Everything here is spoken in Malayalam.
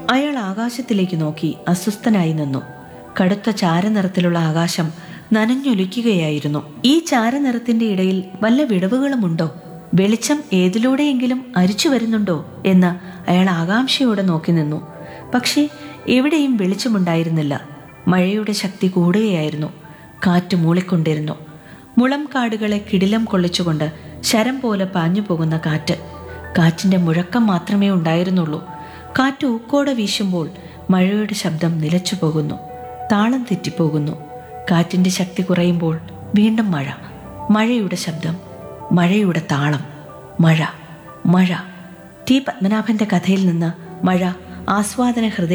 അയാൾ ആകാശത്തിലേക്ക് നോക്കി അസ്വസ്ഥനായി നിന്നു കടുത്ത ചാരനിറത്തിലുള്ള ആകാശം നനഞ്ഞൊലിക്കുകയായിരുന്നു ഈ ചാരനിറത്തിന്റെ ഇടയിൽ വല്ല വിടവുകളുമുണ്ടോ വെളിച്ചം ഏതിലൂടെയെങ്കിലും അരിച്ചു വരുന്നുണ്ടോ എന്ന് അയാൾ ആകാംക്ഷയോടെ നോക്കി നിന്നു പക്ഷേ എവിടെയും വെളിച്ചമുണ്ടായിരുന്നില്ല മഴയുടെ ശക്തി കൂടുകയായിരുന്നു കാറ്റ് മൂളിക്കൊണ്ടിരുന്നു മുളം കാടുകളെ കിടിലം കൊള്ളിച്ചുകൊണ്ട് ശരം പോലെ പാഞ്ഞു പോകുന്ന കാറ്റ് കാറ്റിന്റെ മുഴക്കം മാത്രമേ ഉണ്ടായിരുന്നുള്ളൂ കാറ്റ് ഊക്കോടെ വീശുമ്പോൾ മഴയുടെ ശബ്ദം നിലച്ചു പോകുന്നു താളം തെറ്റിപ്പോകുന്നു കാറ്റിന്റെ ശക്തി കുറയുമ്പോൾ വീണ്ടും മഴ മഴയുടെ ശബ്ദം മഴയുടെ താളം മഴ മഴ ടി പത്മനാഭന്റെ കഥയിൽ നിന്ന് മഴ ആസ്വാദന ഹൃദയ